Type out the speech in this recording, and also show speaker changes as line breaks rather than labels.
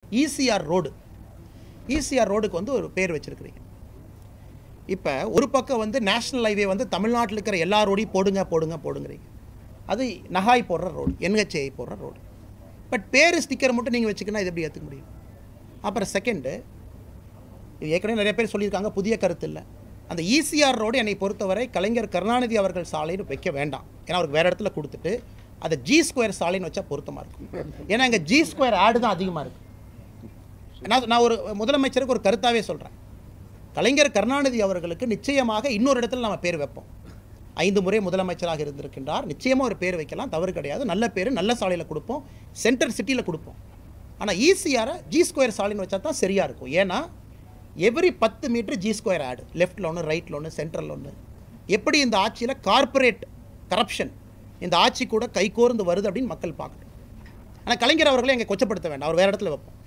ECR road ECR ரோடுக்கு வந்து ஒரு பேர் வச்சுருக்கிறீங்க இப்போ ஒரு பக்கம் வந்து நேஷ்னல் ஹைவே வந்து தமிழ்நாட்டில் இருக்கிற எல்லா ரோடையும் போடுங்க போடுங்க போடுங்கிறீங்க அது நகாய் போடுற ரோடு என்ஹெச்ஏ போடுற ரோடு பட் பேர் ஸ்டிக்கர் மட்டும் நீங்கள் வச்சுக்கினா இது எப்படி ஏற்றுக்க முடியும் அப்புறம் செகண்டு இது ஏற்கனவே நிறைய பேர் சொல்லியிருக்காங்க புதிய கருத்து இல்லை அந்த ஈசிஆர் ரோடு என்னை பொறுத்தவரை கலைஞர் கருணாநிதி அவர்கள் சாலைன்னு வைக்க வேண்டாம் ஏன்னா அவருக்கு வேறு இடத்துல கொடுத்துட்டு அதை ஜி ஸ்கொயர் சாலைன்னு வச்சா பொருத்தமாக இருக்கும் ஏன்னா இங்கே ஜி ஸ்கொயர் ஆடு தான் அதிகமாக இருக்குது நான் நான் ஒரு முதலமைச்சருக்கு ஒரு கருத்தாவே சொல்கிறேன் கலைஞர் கருணாநிதி அவர்களுக்கு நிச்சயமாக இன்னொரு இடத்துல நம்ம பேர் வைப்போம் ஐந்து முறை முதலமைச்சராக இருந்திருக்கின்றார் நிச்சயமாக ஒரு பேர் வைக்கலாம் தவறு கிடையாது நல்ல பேர் நல்ல சாலையில் கொடுப்போம் சென்ட்ரல் சிட்டியில் கொடுப்போம் ஆனால் ஈஸியாரை ஜி ஸ்கொயர் சாலைன்னு வச்சா தான் சரியாக இருக்கும் ஏன்னா எவ்ரி பத்து மீட்டர் ஜி ஸ்கொயர் ஆடு லெஃப்ட்டில் ஒன்று ரைட்டில் ஒன்று சென்ட்ரல் ஒன்று எப்படி இந்த ஆட்சியில் கார்ப்பரேட் கரப்ஷன் இந்த ஆட்சி கூட கைகோர்ந்து வருது அப்படின்னு மக்கள் பார்க்கணும் ஆனால் கலைஞர் அவர்களை எங்கே கொச்சப்படுத்த வேண்டாம் அவர் வேறு இடத்துல வைப்போம்